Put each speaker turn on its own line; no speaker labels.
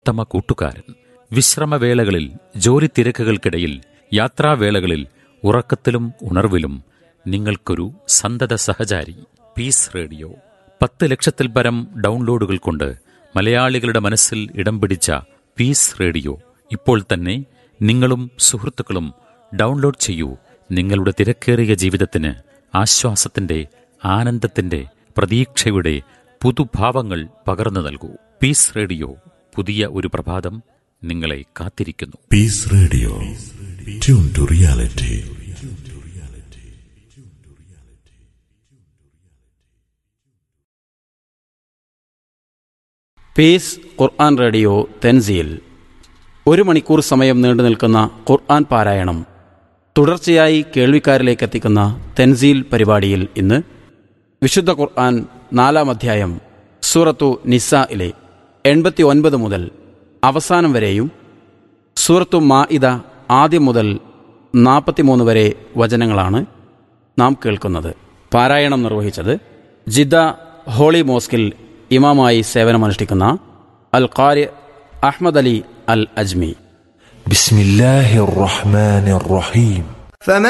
ഉത്തമ കൂട്ടുകാരൻ വിശ്രമവേളകളിൽ ജോലി തിരക്കുകൾക്കിടയിൽ യാത്രാവേളകളിൽ ഉറക്കത്തിലും ഉണർവിലും നിങ്ങൾക്കൊരു സന്തത സഹചാരി പീസ് റേഡിയോ പത്ത് ലക്ഷത്തിൽ പരം ഡൗൺലോഡുകൾ കൊണ്ട് മലയാളികളുടെ മനസ്സിൽ ഇടം പിടിച്ച പീസ് റേഡിയോ ഇപ്പോൾ തന്നെ നിങ്ങളും സുഹൃത്തുക്കളും ഡൗൺലോഡ് ചെയ്യൂ നിങ്ങളുടെ തിരക്കേറിയ ജീവിതത്തിന് ആശ്വാസത്തിന്റെ ആനന്ദത്തിന്റെ പ്രതീക്ഷയുടെ പുതുഭാവങ്ങൾ പകർന്നു നൽകൂ പീസ് റേഡിയോ പുതിയ ഒരു പ്രഭാതം നിങ്ങളെ കാത്തിരിക്കുന്നു
Peace Radio. Tune to reality.
Peace Quran radio തെൻസീൽ ഒരു മണിക്കൂർ സമയം നീണ്ടു നിൽക്കുന്ന ഖുർആൻ പാരായണം തുടർച്ചയായി കേൾവിക്കാരിലേക്ക് എത്തിക്കുന്ന തെൻസീൽ പരിപാടിയിൽ ഇന്ന് വിശുദ്ധ ഖുർആൻ നാലാം അധ്യായം സൂറത്തു നിസ്സയിലെ എൺപത്തി ഒൻപത് മുതൽ അവസാനം വരെയും സൂറത്തു മാഇദ ആദ്യം മുതൽ നാൽപ്പത്തിമൂന്ന് വരെ വചനങ്ങളാണ് നാം കേൾക്കുന്നത് പാരായണം നിർവഹിച്ചത് ജിദ്ദ ഹോളി മോസ്കിൽ ഇമാമായി സേവനമനുഷ്ഠിക്കുന്ന Al Qari Ahmad Ali Al Ajmi
بسم الله الرحمن الرحيم
فما